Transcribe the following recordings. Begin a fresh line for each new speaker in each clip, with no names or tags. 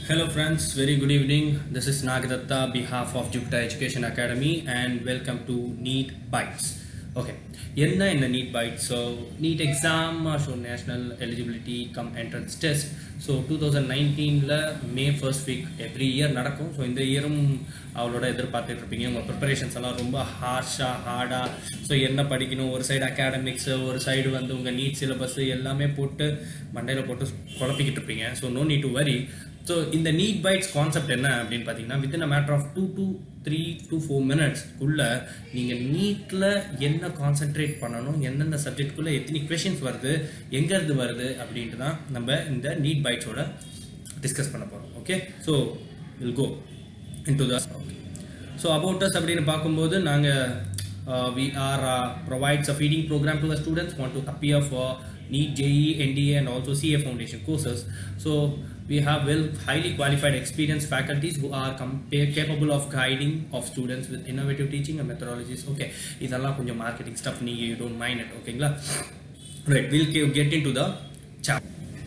Hello friends, very good evening. This is Nagadatta behalf of Jupiter Education Academy and welcome to NEET Bites. Okay என்ன இந்த NEET bite so NEET exam so national eligibility cum entrance test so two thousand நைன்டீனில் May first week every year நடக்கும் so இந்த இயரும் அவளோட எதிர்பார்த்துட்டு இருப்பீங்க உங்கள் ப்ரிப்பரேஷன்ஸ் எல்லாம் ரொம்ப ஹார்ஷாக ஹார்டாக ஸோ என்ன படிக்கணும் ஒரு சைடு அகாடமிக்ஸு ஒரு சைடு வந்து உங்கள் நீட் சிலபஸ் எல்லாமே போட்டு மண்டையில் போட்டு குழப்பிக்கிட்டு இருப்பீங்க so no need to worry so இந்த நீட் பைட்ஸ் கான்செப்ட் என்ன அப்படின்னு பார்த்தீங்கன்னா within a matter of two two three to four மினிட்ஸ்க்குள்ள நீங்கள் நீட்டில் என்ன கான்சென்ட்ரேட் பண்ணணும் எந்தெந்த சப்ஜெக்ட்குள்ளே எத்தனை கொஷின்ஸ் வருது எங்கேருந்து வருது அப்படின்ட்டு தான் நம்ம இந்த நீட் பைட்ஸோட டிஸ்கஸ் பண்ண போகிறோம் okay so will go in to the okay so about us அப்படின்னு பார்க்கும்போது நாங்கள் we are provides a feeding program to the students want to appear for NEET, JEE, NDA, and also CA Foundation courses. So we have well highly qualified, experienced faculties who are compa- capable of guiding of students with innovative teaching and methodologies. Okay, இதெல்லாம் கொஞ்சம் marketing stuff நீங்க you don't mind it, ஓகேங்களா right will get into the chat.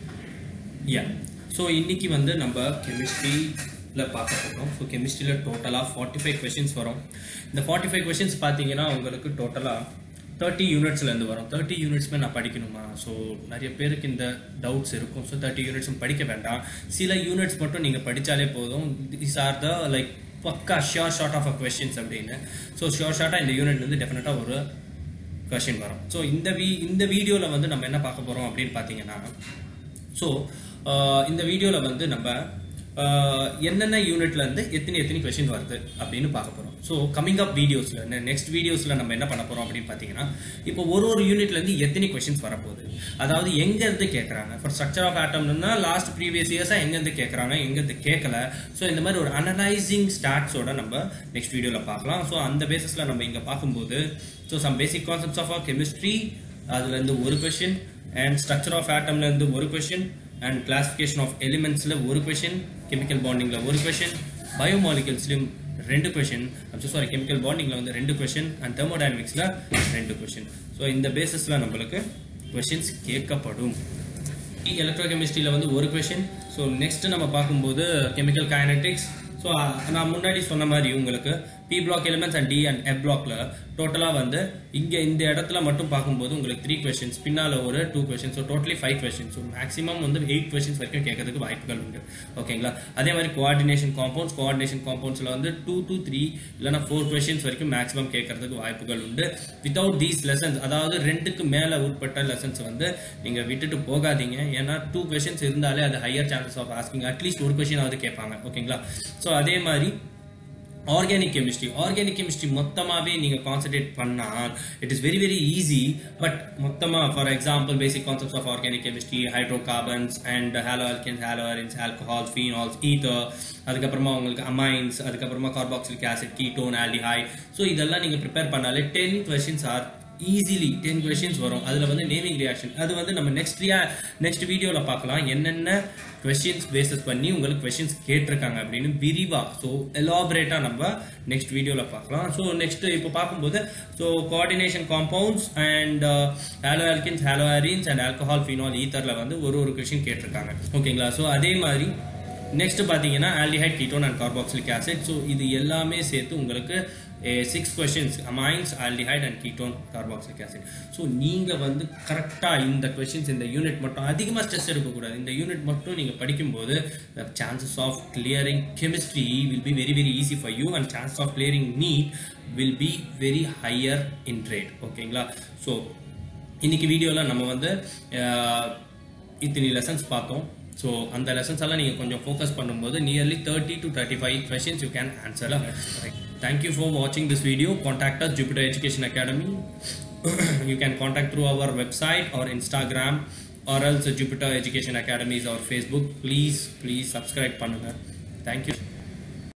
Yeah. So இன்னைக்கு வந்து நம்ம கெமிஸ்ட்ரியில் பார்க்க போகிறோம் so கெமிஸ்ட்ரியில் டோட்டலாக ஃபார்ட்டி ஃபைவ் கொஷின்ஸ் வரும் இந்த ஃபார்ட்டி ஃபைவ் கொஷின்ஸ் பார்த்தீங்கன்னா உங்களுக்கு டோட்டலாக தேர்ட்டி யூனிட்ஸ்லேருந்து வரும் தேர்ட்டி யூனிட்ஸ்மே நான் படிக்கணுமா ஸோ நிறைய பேருக்கு இந்த டவுட்ஸ் இருக்கும் ஸோ தேர்ட்டி யூனிட்ஸும் படிக்க வேண்டாம் சில யூனிட்ஸ் மட்டும் நீங்கள் படித்தாலே போதும் திஸ் ஆர் த லைக் பக்கா sure shot of a questions அப்படின்னு ஸோ ஷியோர் ஷார்ட்டாக இந்த யூனிட்லேருந்து டெஃபினட்டாக ஒரு கொஷின் வரும் ஸோ இந்த வீ இந்த வீடியோவில் வந்து நம்ம என்ன பார்க்க போகிறோம் அப்படின்னு பார்த்தீங்கன்னா ஸோ இந்த வீடியோவில் வந்து நம்ம ஆஹ், என்னென்ன யூனிட்லேருந்து எத்தனை எத்தனை கொஷின் வருது அப்படின்னு பார்க்க போகிறோம் ஸோ கமிங் அப் வீடியோஸில் நெக்ஸ்ட் வீடியோஸில் நம்ம என்ன பண்ண போகிறோம் அப்படின்னு பார்த்தீங்கன்னா இப்போ ஒரு ஒரு யூனிட்லேருந்து எத்தனை கொஷின்ஸ் வரப்போகுது அதாவது எங்கேருந்து கேட்குறாங்க ஃபார் ஸ்ட்ரக்சர் ஆஃப் ஆட்டம்னா லாஸ்ட் ப்ரீவியஸ் இயர்ஸாக எங்கேருந்து கேட்குறாங்க எங்கேருந்து கேட்கல ஸோ இந்த மாதிரி ஒரு அனலைசிங் ஸ்டாட்ஸோட நம்ம நெக்ஸ்ட் வீடியோவில் பார்க்கலாம் ஸோ அந்த பேசிஸில் நம்ம இங்கே பார்க்கும்போது so some basic concepts of chemistry அதுலேருந்து ஒரு கொஷின் அண்ட் ஸ்ட்ரக்சர் ஆஃப் ஆட்டம்லேருந்து ஒரு கொஷின் அண்ட் கிளாசிஃபிகேஷன் ஆஃப் எலிமெண்ட்ஸில் ஒரு கொஷின் கெமிக்கல் பாண்டிங்கில் ஒரு கொஷின் பயோமாலிகல்ஸ்லையும் ரெண்டு கொஷின் சாரி கெமிக்கல் பாண்டிங்கில் வந்து ரெண்டு கொஷின் அண்ட் தெர்மோடைனமிக்ஸில் ரெண்டு கொஷின் ஸோ இந்த பேசிஸில் நம்மளுக்கு கொஷின்ஸ் கேட்கப்படும் எலக்ட்ரோகெமிஸ்ட்ரியில் வந்து ஒரு கொஷின் ஸோ நெக்ஸ்ட் நம்ம பார்க்கும்போது கெமிக்கல் கைனட்டிக்ஸ் ஸோ நான் முன்னாடி சொன்ன மாதிரி உங்களுக்கு P block elements and D and F பிளாக்ல டோட்டலாக வந்து இங்கே இந்த இடத்துல மட்டும் பார்க்கும்போது உங்களுக்கு த்ரீ கொஷின்ஸ் பின்னால் ஒரு two questions so totally five questions so maximum வந்து எயிட் கொஷின்ஸ் வரைக்கும் கேட்கறதுக்கு வாய்ப்புகள் உண்டு ஓகேங்களா அதே மாதிரி கோஆர்டினேஷன் காம்பவுண்ட்ஸ் கோஆர்டினேஷன் காம்பவுண்ட்ஸில் வந்து டூ டூ த்ரீ இல்லைனா ஃபோர் கொஷின்ஸ் வரைக்கும் மேக்ஸிமம் கேட்கறதுக்கு வாய்ப்புகள் உண்டு வித்தவுட் தீஸ் லெசன்ஸ் அதாவது ரெண்டுக்கு மேலே உட்பட்ட லெசன்ஸ் வந்து நீங்கள் விட்டுட்டு போகாதீங்க ஏன்னா டூ கொஷின்ஸ் இருந்தாலே அது higher chances of asking at least ஒரு கொஷினாவது கேட்பாங்க ஓகேங்களா ஸோ அதே மாதிரி ஆர்கானிக் கெமிஸ்ட்ரி ஆர்கானிக் கெமிஸ்ட்ரி மொத்தமாகவே நீங்கள் கான்சென்ட்ரேட் பண்ணால் it is very very easy but மொத்தமாக for example basic concepts of organic chemistry hydrocarbons and haloalkanes haloarenes alcohol phenols ether அதுக்கப்புறமா உங்களுக்கு அமைன்ஸ் அதுக்கப்புறமா carboxylic acid ketone aldehyde so இதெல்லாம் நீங்கள் prepare பண்ணாலே ten questions are easily ten questions வரும் அதில் வந்து நேமிங் ரியாக்ஷன் அது வந்து நம்ம நெக்ஸ்ட் ரியா நெக்ஸ்ட் வீடியோவில் பார்க்கலாம் என்னென்ன கொஷின்ஸ் பேசஸ் பண்ணி உங்களுக்கு கொஷின்ஸ் கேட்டிருக்காங்க அப்படின்னு விரிவாக ஸோ எலாபரேட்டாக நம்ம நெக்ஸ்ட் வீடியோவில் பார்க்கலாம் ஸோ நெக்ஸ்ட் இப்போ பார்க்கும்போது so coordination compounds and haloalkanes haloarenes and alcohol phenol ஈத்தரில் வந்து ஒரு ஒரு கொஷின் கேட்டிருக்காங்க ஓகேங்களா ஸோ அதே மாதிரி நெக்ஸ்ட் பார்த்தீங்கன்னா aldehyde ketone and carboxylic acid so இது எல்லாமே சேர்த்து உங்களுக்கு six questions amines aldehyde and ketone carboxylic acid so நீங்கள் வந்து கரெக்டாக இந்த கொஷின்ஸ் இந்த யூனிட் மட்டும் அதிகமாக ஸ்ட்ரெஸ் எடுக்கக்கூடாது இந்த யூனிட் மட்டும் நீங்கள் படிக்கும்போது chances of clearing chemistry will be very very easy for you and chances of clearing NEET will be very higher in rate ஓகேங்களா ஸோ இன்னைக்கு வீடியோவில் நம்ம வந்து அஹ், இத்தனை லெசன்ஸ் பார்த்தோம் ஸோ அந்த லெசன்ஸ் எல்லாம் நீங்கள் கொஞ்சம் ஃபோக்கஸ் பண்ணும்போது nearly thirty to thirty five questions you can answer thank you for வாட்சிங் this video contact us Jupiter Education Academy you can contact through our website or instagram or else jupiter education academies or facebook please please subscribe பண்ணுங்க thank you